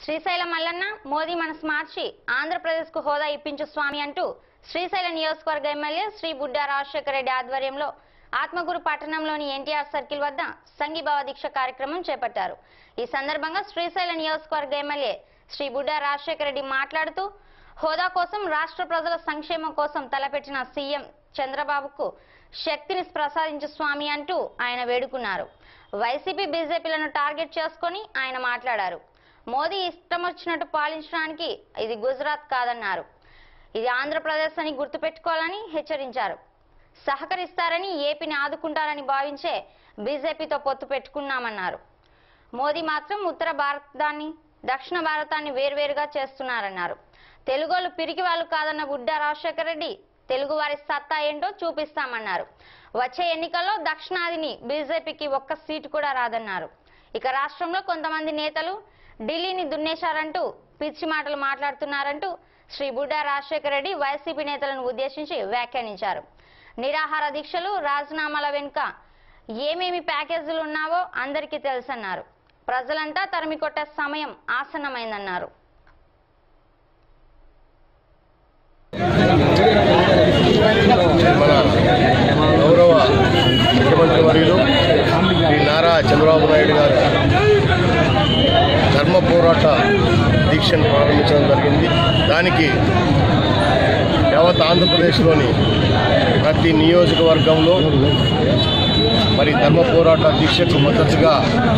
శ్రీశైలం మల్లన్న మోదీ మనసు మార్చి ఆంధ్రప్రదేశ్ కు హోదా ఇప్పించు స్వామి అంటూ శ్రీశైలం నియోజకవర్గ ఎమ్మెల్యే శ్రీ బుడ్డా రాజశేఖర రెడ్డి ఆధ్వర్యంలో ఆత్మగురు పట్టణంలోని ఎన్టీఆర్ సర్కిల్ వద్ద సంఘీభావ దీక్ష కార్యక్రమం చేపట్టారు ఈ సందర్భంగా శ్రీశైలం నియోజకవర్గ ఎమ్మెల్యే శ్రీ బుడ్డా రాజశేఖర రెడ్డి మాట్లాడుతూ హోదా కోసం రాష్ట్ర ప్రజల సంక్షేమం కోసం తలపెట్టిన సీఎం చంద్రబాబుకు శక్తిని ప్రసాదించు స్వామి అంటూ ఆయన వేడుకున్నారు వైసీపీ బీజేపీలను టార్గెట్ చేసుకొని ఆయన మాట్లాడారు మోదీ ఇష్టం వచ్చినట్టు పాలించడానికి ఇది గుజరాత్ కాదన్నారు ఇది ఆంధ్రప్రదేశ్ అని గుర్తుపెట్టుకోవాలని హెచ్చరించారు సహకరిస్తారని ఏపీని ఆదుకుంటారని భావించే బీజేపీతో పొత్తు పెట్టుకున్నామన్నారు మోదీ మాత్రం ఉత్తర భారతాన్ని దక్షిణ భారతాన్ని వేర్వేరుగా చేస్తున్నారన్నారు తెలుగోళ్ళు పిరికి వాళ్ళు కాదన్న బుడ్డా రాజశేఖర రెడ్డి తెలుగు వారి సత్తా ఏంటో చూపిస్తామన్నారు వచ్చే ఎన్నికల్లో దక్షిణాదిని బీజేపీకి ఒక్క సీటు కూడా రాదన్నారు ఇక రాష్ట్రంలో కొంతమంది నేతలు ఢిల్లీని దున్నేశారంటూ పిచ్చి మాటలు మాట్లాడుతున్నారంటూ శ్రీ బుడ్డా రాజశేఖర రెడ్డి వైసీపీ నేతలను ఉద్దేశించి వ్యాఖ్యానించారు నిరాహార దీక్షలు రాజీనామాల వెనుక ఏమేమి ప్యాకేజీలు ఉన్నావో అందరికీ తెలుసన్నారు ప్రజలంతా తరిమి కొట్టే సమయం ఆసన్నమైందన్నారు మన గౌరవ ముఖ్యమంత్రి వర్యులు శ్రీ నారా చంద్రబాబు నాయుడు గారు ధర్మ పోరాట దీక్షను ప్రారంభించడం జరిగింది దానికి యావత్ ఆంధ్రప్రదేశ్లోని ప్రతి నియోజకవర్గంలో మరి ధర్మ పోరాట దీక్షకు మద్దతుగా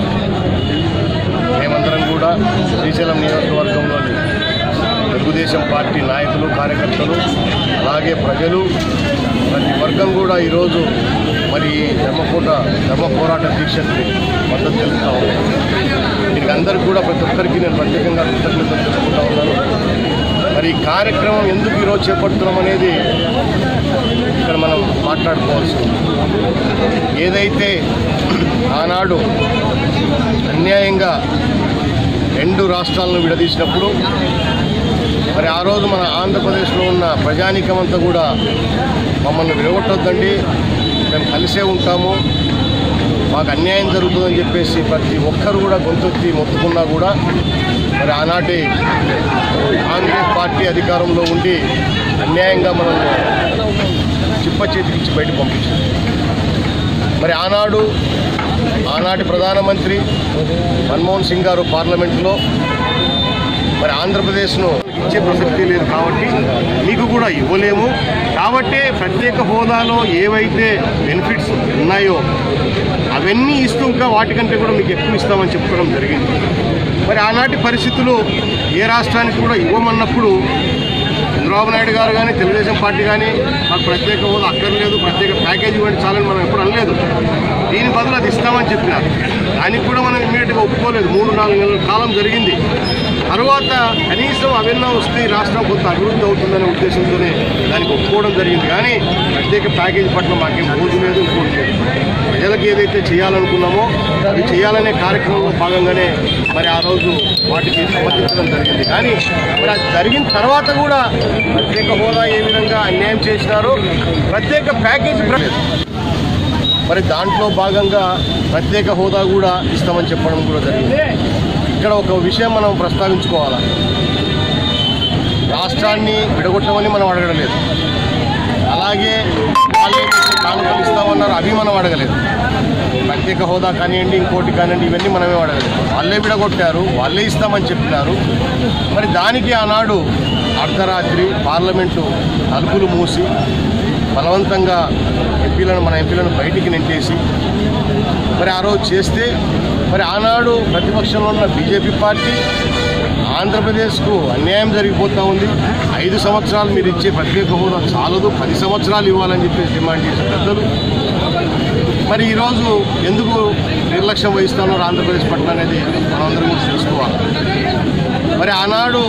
మేమందరం కూడా శ్రీశైలం నియోజకవర్గంలోని తెలుగుదేశం పార్టీ నాయకులు కార్యకర్తలు అలాగే ప్రజలు ప్రతి వర్గం కూడా ఈరోజు మరి ఈ ధర్మపూట ధర్మ పోరాట దీక్షకు మద్దతు తెలుపుతా ఉన్నాం దీనికి అందరికీ కూడా ప్రతి ఒక్కరికి నేను ప్రత్యేకంగా కృతజ్ఞతలు తెలుపుకుంటా ఉన్నాను మరి ఈ కార్యక్రమం ఎందుకు ఈరోజు చేపడుతున్నాం అనేది ఇక్కడ మనం మాట్లాడుకోవాల్సి ఉంది ఏదైతే ఆనాడు అన్యాయంగా రెండు రాష్ట్రాలను విడదీసినప్పుడు మరి ఆ రోజు మన ఆంధ్రప్రదేశ్లో ఉన్న ప్రజానీకం అంతా కూడా మమ్మల్ని విడగొట్టొద్దండి మేము కలిసే ఉంటాము మాకు అన్యాయం జరుగుతుందని చెప్పేసి ప్రతి ఒక్కరు కూడా గొంతెత్తి మొత్తుకున్నా కూడా మరి ఆనాటి కాంగ్రెస్ పార్టీ అధికారంలో ఉండి అన్యాయంగా మనల్ని చిప్ప చేతికిచ్చి బయట పంపించింది మరి ఆనాడు ఆనాటి ప్రధానమంత్రి మన్మోహన్ సింగ్ గారు పార్లమెంట్లో మరి ఆంధ్రప్రదేశ్ను ఇచ్చే ప్రసక్తి లేదు కాబట్టి మీకు కూడా ఇవ్వలేము కాబట్టే ప్రత్యేక హోదాలో ఏవైతే బెనిఫిట్స్ ఉన్నాయో అవన్నీ ఇస్తూ ఇంకా వాటికంటే కూడా మీకు ఎక్కువ ఇస్తామని చెప్పుకోవడం జరిగింది మరి ఆనాటి పరిస్థితులు ఏ రాష్ట్రానికి కూడా ఇవ్వమన్నప్పుడు చంద్రబాబు నాయుడు గారు కానీ తెలుగుదేశం పార్టీ కానీ మాకు ప్రత్యేక హోదా అక్కర్లేదు ప్రత్యేక ప్యాకేజ్ ఇవ్వండి చాలని మనం ఎప్పుడు అనలేదు దీని బదులు అది ఇస్తామని చెప్పినారు దానికి కూడా మనం ఇమీడియట్గా ఒప్పుకోలేదు మూడు నాలుగు నెలల కాలం జరిగింది తర్వాత కనీసం అవెన్నో వస్తే ఈ రాష్ట్రం కొంత అభివృద్ధి అవుతుందనే ఉద్దేశంతోనే దానికి ఒప్పుకోవడం జరిగింది కానీ ప్రత్యేక ప్యాకేజీ పట్ల మాకేం రోజు లేదు ఇంకోటి లేదు ప్రజలకు ఏదైతే చేయాలనుకున్నామో అవి చేయాలనే కార్యక్రమంలో భాగంగానే మరి ఆ రోజు వాటికి సమర్థించడం జరిగింది కానీ మరి అది జరిగిన తర్వాత కూడా ప్రత్యేక హోదా ఏ విధంగా అన్యాయం చేసినారో ప్రత్యేక ప్యాకేజీ ప్ర- మరి దాంట్లో భాగంగా ప్రత్యేక హోదా కూడా ఇస్తామని చెప్పడం కూడా జరిగింది ఇక్కడ ఒక విషయం మనం ప్రస్తావించుకోవాలి రాష్ట్రాన్ని విడగొట్టమని మనం అడగడలేదు అలాగే వాళ్ళే కానుకలు ఇస్తామన్నారు అవి మనం అడగలేదు ప్రత్యేక హోదా కానివ్వండి ఇంకోటి కానివ్వండి ఇవన్నీ మనమే అడగలేదు వాళ్ళే విడగొట్టారు వాళ్ళే ఇస్తామని చెప్పినారు మరి దానికి ఆనాడు అర్ధరాత్రి పార్లమెంటు తలుపులు మూసి బలవంతంగా ఎంపీలను మన ఎంపీలను బయటికి నెట్టేసి మరి ఆ రోజు చేస్తే మరి ఆనాడు ప్రతిపక్షంలో ఉన్న బీజేపీ పార్టీ ఆంధ్రప్రదేశ్కు అన్యాయం జరిగిపోతూ ఉంది ఐదు సంవత్సరాలు మీరు ఇచ్చే ప్రత్యేక హోదా చాలదు పది సంవత్సరాలు ఇవ్వాలని చెప్పేసి డిమాండ్ చేసే పెద్దలు మరి ఈరోజు ఎందుకు నిర్లక్ష్యం వహిస్తున్నారు ఆంధ్రప్రదేశ్ పట్ల అనేది మనందరం కూడా తెలుసుకోవాలి మరి ఆనాడు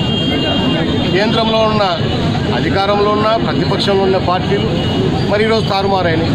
కేంద్రంలో ఉన్న అధికారంలో ఉన్న ప్రతిపక్షంలో ఉన్న పార్టీలు మరి ఈరోజు తారుమారైనాయి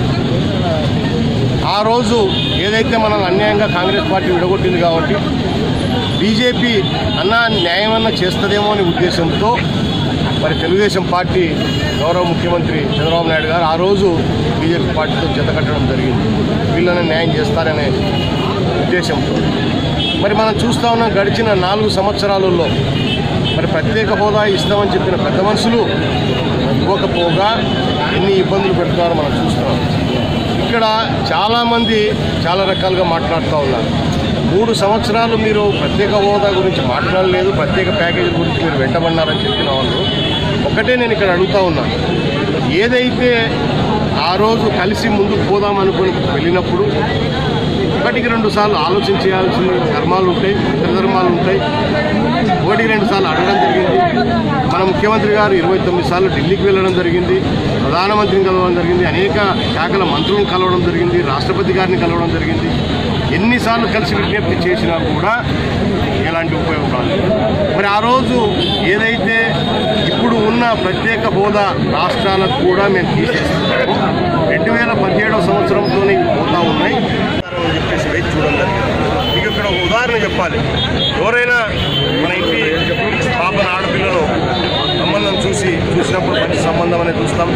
ఆ రోజు ఏదైతే మనల్ని అన్యాయంగా కాంగ్రెస్ పార్టీ విడగొట్టింది కాబట్టి బీజేపీ అన్న న్యాయమన్నా చేస్తుందేమో అనే ఉద్దేశంతో మరి తెలుగుదేశం పార్టీ గౌరవ ముఖ్యమంత్రి చంద్రబాబు నాయుడు గారు ఆ రోజు బీజేపీ పార్టీతో జతకట్టడం జరిగింది వీళ్ళని న్యాయం చేస్తారనే ఉద్దేశంతో మరి మనం చూస్తా ఉన్నాం గడిచిన నాలుగు సంవత్సరాలలో మరి ప్రత్యేక హోదా ఇస్తామని చెప్పిన పెద్ద మనుషులు ఇవ్వకపోగా ఎన్ని ఇబ్బందులు పెడుతున్నారో మనం చూస్తున్నాం ఇక్కడ చాలామంది చాలా రకాలుగా మాట్లాడుతూ ఉన్నారు మూడు సంవత్సరాలు మీరు ప్రత్యేక హోదా గురించి మాట్లాడలేదు ప్రత్యేక ప్యాకేజీ గురించి మీరు వెంటబడినారని చెప్పిన వాళ్ళు ఒకటే నేను ఇక్కడ అడుగుతా ఉన్నాను ఏదైతే ఆ రోజు కలిసి ముందుకు పోదాం అనుకుని వెళ్ళినప్పుడు ఒకటికి రెండు సార్లు ఆలోచన చేయాల్సిన ధర్మాలు ఉంటాయి ఇతర ధర్మాలు ఉంటాయి ఒకటికి రెండు సార్లు అడగడం జరిగింది మన ముఖ్యమంత్రి గారు ఇరవై తొమ్మిది సార్లు ఢిల్లీకి వెళ్ళడం జరిగింది ప్రధానమంత్రిని కలవడం జరిగింది అనేక శాఖల మంత్రులను కలవడం జరిగింది రాష్ట్రపతి గారిని కలవడం జరిగింది ఎన్నిసార్లు కలిసి విజ్ఞప్తి చేసినా కూడా ఎలాంటి ఉపయోగం కాలేదు మరి ఆ రోజు ఏదైతే ఇప్పుడు ఉన్న ప్రత్యేక హోదా రాష్ట్రాలకు కూడా మేము తీసేస్తున్నాము రెండు వేల పదిహేడవ సంవత్సరంతోనే ఇవి పోతా ఉన్నాయి అని చెప్పేసి వేచి చూడడం జరిగింది మీకు ఇక్కడ ఒక ఉదాహరణ చెప్పాలి ఎవరైనా మన ఇంటి పాపన ఆడపిల్లను సంబంధం చూసి చూసినప్పుడు మంచి సంబంధం అనేది చూస్తాం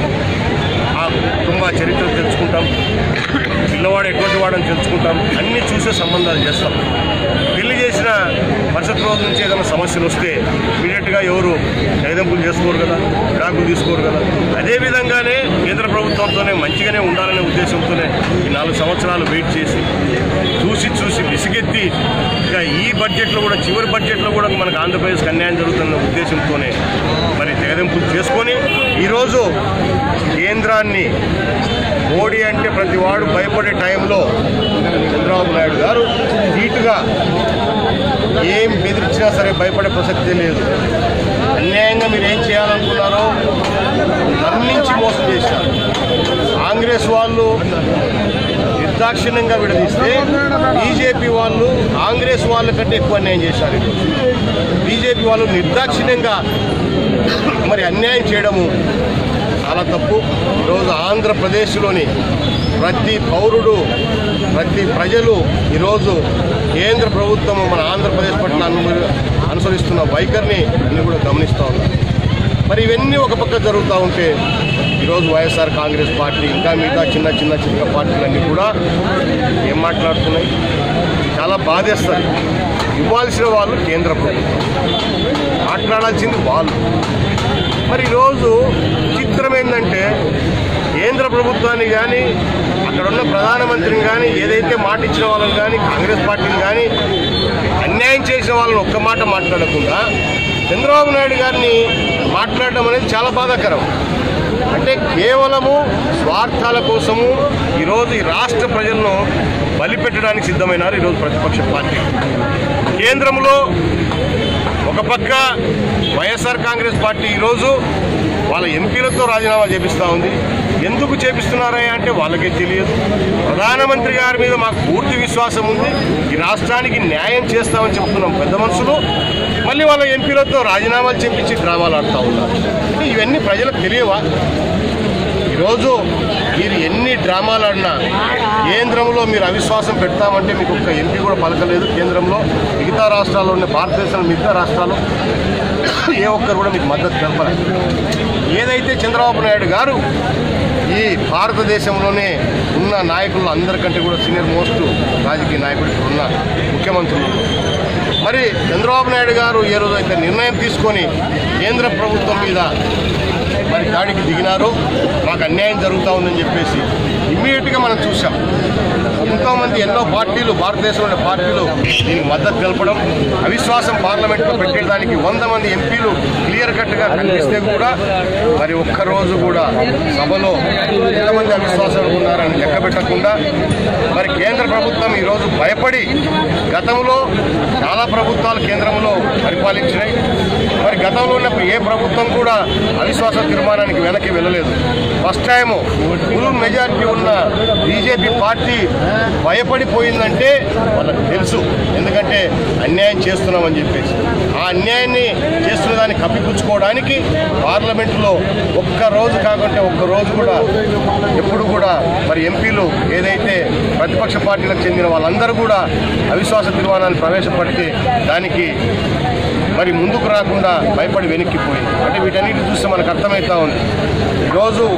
ఆ కుటుంబ చరిత్ర తెలుసుకుంటాం పిల్లవాడు ఎటువంటి వాడని తెలుసుకుంటాం అన్నీ చూసే సంబంధాలు చేస్తాం పెళ్లి చేసిన మరుసటి రోజు నుంచి ఏదైనా సమస్యలు వస్తే ఇమీడియట్గా ఎవరు తెగదెంపులు చేసుకోరు కదా విడాకులు తీసుకోరు కదా అదే విధంగానే కేంద్ర ప్రభుత్వంతోనే మంచిగానే ఉండాలనే ఉద్దేశంతోనే ఈ నాలుగు సంవత్సరాలు వెయిట్ చేసి చూసి చూసి విసిగెత్తి ఇక ఈ బడ్జెట్లో కూడా చివరి బడ్జెట్లో కూడా మనకు ఆంధ్రప్రదేశ్కి అన్యాయం జరుగుతున్న ఉద్దేశంతోనే మరి తెగదెంపులు చేసుకొని ఈరోజు కేంద్రాన్ని మోడీ అంటే ప్రతి వాడు భయపడే టైంలో చంద్రబాబు నాయుడు గారు నీటుగా ఏం బెదిరించినా సరే భయపడే ప్రసక్తే లేదు అన్యాయంగా మీరు ఏం చేయాలనుకున్నారో నమ్మించి మోసం చేశారు కాంగ్రెస్ వాళ్ళు నిర్దాక్షిణ్యంగా విడదీస్తే బీజేపీ వాళ్ళు కాంగ్రెస్ వాళ్ళ కంటే ఎక్కువ అన్యాయం చేశారు ఈరోజు. బీజేపీ వాళ్ళు నిర్దాక్షిణ్యంగా మరి అన్యాయం చేయడము చాలా తప్పు ఈరోజు ఆంధ్రప్రదేశ్లోని ప్రతి పౌరుడు ప్రతి ప్రజలు ఈరోజు కేంద్ర ప్రభుత్వం మన ఆంధ్రప్రదేశ్ పట్ల అను- అనుసరిస్తున్న వైఖరిని అన్ని కూడా గమనిస్తూ ఉన్నారు మరి ఇవన్నీ ఒక పక్క జరుగుతూ ఉంటే ఈరోజు వైఎస్ఆర్ కాంగ్రెస్ పార్టీ ఇంకా మిగతా చిన్న చిన్న చిన్న పార్టీలన్నీ కూడా ఏం మాట్లాడుతున్నాయి చాలా బాధేస్తుంది ఇవ్వాల్సిన వాళ్ళు కేంద్ర ప్రభుత్వం మాట్లాడాల్సింది వాళ్ళు మరి ఈరోజు చిత్రం ఏంటంటే కేంద్ర ప్రభుత్వాన్ని కానీ అక్కడ ఉన్న ప్రధానమంత్రిని కానీ ఏదైతే మాట ఇచ్చిన వాళ్ళని కానీ కాంగ్రెస్ పార్టీని కానీ అన్యాయం చేసిన వాళ్ళని ఒక్క మాట మాట్లాడకుండా చంద్రబాబు నాయుడు గారిని మాట్లాడడం అనేది చాలా బాధాకరం అంటే కేవలము స్వార్థాల కోసము ఈరోజు ఈ రాష్ట్ర ప్రజలను బలిపెట్టడానికి సిద్ధమైనారు ఈరోజు ప్రతిపక్ష పార్టీ కేంద్రంలో ఒక పక్క వైఎస్ఆర్ కాంగ్రెస్ పార్టీ ఈరోజు వాళ్ళ ఎంపీలతో రాజీనామా చేపిస్తూ ఉంది ఎందుకు చేపిస్తున్నారా అంటే వాళ్ళకే తెలియదు ప్రధానమంత్రి గారి మీద మాకు పూర్తి విశ్వాసం ఉంది ఈ రాష్ట్రానికి న్యాయం చేస్తామని చెప్తున్నాం పెద్ద మనుషులు మళ్ళీ వాళ్ళ ఎంపీలతో రాజీనామాలు చేపించి డ్రామాలు ఆడుతూ ఉన్నారు అంటే ఇవన్నీ ప్రజలకు తెలియవా ఈరోజు మీరు ఎన్ని డ్రామాలు ఆడినా కేంద్రంలో మీరు అవిశ్వాసం పెడతామంటే మీకు ఒక్క ఎంపీ కూడా పలకలేదు కేంద్రంలో మిగతా రాష్ట్రాల్లో ఉన్న భారతదేశంలో మిగతా రాష్ట్రాలు ఏ ఒక్కరు కూడా మీకు మద్దతు తెలపలేదు ఏదైతే చంద్రబాబు నాయుడు గారు ఈ భారతదేశంలోనే ఉన్న నాయకులు అందరికంటే కూడా సీనియర్ మోస్ట్ రాజకీయ నాయకుడు ఇక్కడ ఉన్న ముఖ్యమంత్రులు మరి చంద్రబాబు నాయుడు గారు ఏ రోజైతే నిర్ణయం తీసుకొని కేంద్ర ప్రభుత్వం మీద మరి దాడికి దిగినారు మాకు అన్యాయం జరుగుతూ ఉందని చెప్పేసి ఇమ్మీడియట్గా మనం చూసాం ఎంతోమంది ఎన్నో పార్టీలు భారతదేశంలో ఉన్న పార్టీలు దీనికి మద్దతు తెలపడం అవిశ్వాసం పార్లమెంట్లో పెట్టేదానికి వంద మంది ఎంపీలు క్లియర్ కట్గా కనిపిస్తే కూడా మరి ఒక్కరోజు కూడా సభలో ఎంతమంది అవిశ్వాసాలు ఉన్నారని లెక్క పెట్టకుండా మరి కేంద్ర ప్రభుత్వం ఈరోజు భయపడి గతంలో చాలా ప్రభుత్వాలు కేంద్రంలో పరిపాలించినాయి మరి గతంలో ఉన్న ఏ ప్రభుత్వం కూడా అవిశ్వాస తీర్మానానికి వెనక్కి వెళ్ళలేదు ఫస్ట్ టైం ఫుల్ మెజారిటీ ఉన్న బీజేపీ పార్టీ భయపడిపోయిందంటే వాళ్ళకి తెలుసు ఎందుకంటే అన్యాయం చేస్తున్నామని చెప్పేసి ఆ అన్యాయాన్ని చేస్తున్న దాన్ని కప్పిపుచ్చుకోవడానికి పార్లమెంట్లో ఒక్క రోజు కాకుంటే ఒక్క రోజు కూడా ఎప్పుడు కూడా మరి ఎంపీలు ఏదైతే ప్రతిపక్ష పార్టీలకు చెందిన వాళ్ళందరూ కూడా అవిశ్వాస తీర్మానాన్ని ప్రవేశపెడితే దానికి మరి ముందుకు రాకుండా భయపడి వెనక్కిపోయింది అంటే వీటన్నిటి చూస్తే మనకు అర్థమవుతా ఉంది ఈరోజు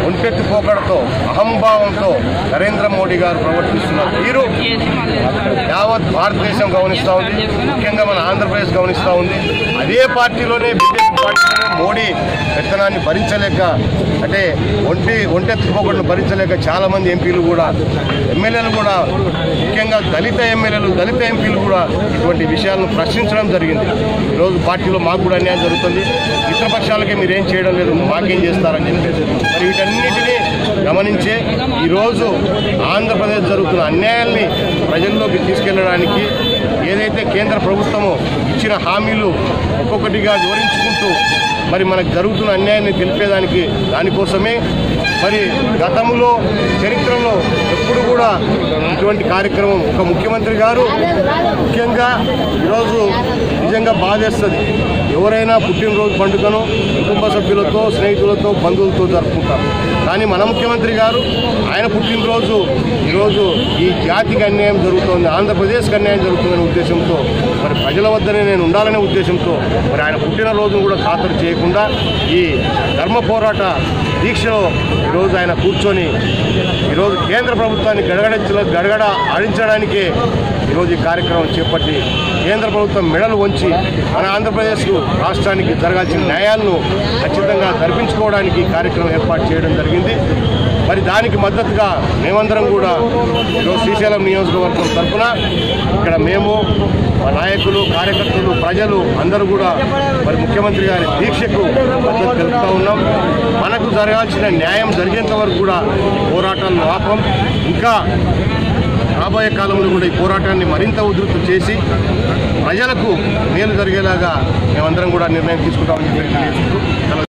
ఒంటెత్తి పోకడతో అహంభావంతో నరేంద్ర మోడీ గారు ప్రవర్తిస్తున్న తీరు యావత్ భారతదేశం గమనిస్తూ ఉంది ముఖ్యంగా మన ఆంధ్రప్రదేశ్ గమనిస్తూ ఉంది అదే పార్టీలోనే బీజేపీ పార్టీలోనే మోడీ పెత్తనాన్ని భరించలేక అంటే ఒంటి ఒంటెత్తుకోకుండా భరించలేక చాలా మంది ఎంపీలు కూడా ఎమ్మెల్యేలు కూడా ముఖ్యంగా దళిత ఎమ్మెల్యేలు దళిత ఎంపీలు కూడా ఇటువంటి విషయాలను ప్రశ్నించడం జరిగింది ఈరోజు పార్టీలో మాకు కూడా అన్యాయం జరుగుతుంది మిత్రపక్షాలకి మీరేం చేయడం లేదు మాకేం చేస్తారని చెప్పేసి మరి వీటన్నిటినీ గమనించే ఈరోజు ఆంధ్రప్రదేశ్ జరుగుతున్న అన్యాయాల్ని ప్రజల్లోకి తీసుకెళ్లడానికి ఏదైతే కేంద్ర ప్రభుత్వము ఇచ్చిన హామీలు ఒక్కొక్కటిగా వివరించుకుంటూ మరి మనకు జరుగుతున్న అన్యాయాన్ని తెలిపేదానికి దానికోసమే మరి గతంలో చరిత్రలో ఎప్పుడు కూడా ఇటువంటి కార్యక్రమం ఒక ముఖ్యమంత్రి గారు ముఖ్యంగా ఈరోజు నిజంగా బాధేస్తుంది ఎవరైనా పుట్టినరోజు పండుగను కుటుంబ సభ్యులతో స్నేహితులతో బంధువులతో జరుపుకుంటారు కానీ మన ముఖ్యమంత్రి గారు ఆయన పుట్టినరోజు ఈరోజు ఈ జాతికి అన్యాయం జరుగుతోంది ఆంధ్రప్రదేశ్కి అన్యాయం జరుగుతుందనే ఉద్దేశంతో మరి ప్రజల వద్దనే నేను ఉండాలనే ఉద్దేశంతో మరి ఆయన పుట్టినరోజును కూడా ఖాతరు చేయకుండా ఈ ధర్మ పోరాట దీక్షలో ఈరోజు ఆయన కూర్చొని ఈరోజు కేంద్ర ప్రభుత్వాన్ని గడగడించ గడగడ ఆడించడానికే ఈరోజు ఈ కార్యక్రమం చేపట్టి కేంద్ర ప్రభుత్వం మెడలు వంచి మన ఆంధ్రప్రదేశ్ రాష్ట్రానికి జరగాల్సిన న్యాయాలను ఖచ్చితంగా జరిపించుకోవడానికి ఈ కార్యక్రమం ఏర్పాటు చేయడం జరిగింది మరి దానికి మద్దతుగా మేమందరం కూడా ఈరోజు శ్రీశైలం నియోజకవర్గం తరఫున ఇక్కడ మేము మా నాయకులు కార్యకర్తలు ప్రజలు అందరూ కూడా మరి ముఖ్యమంత్రి గారి దీక్షకు మద్దతు తెలుపుతా ఉన్నాం మనకు జరగాల్సిన న్యాయం జరిగేంత వరకు కూడా ఈ పోరాటాలను ఆపం ఇంకా రాబోయే కాలంలో కూడా ఈ పోరాటాన్ని మరింత ఉధృతం చేసి ప్రజలకు మేలు జరిగేలాగా మేమందరం కూడా నిర్ణయం తీసుకుంటామని చెప్పి తెలియజేస్తూ సెలవు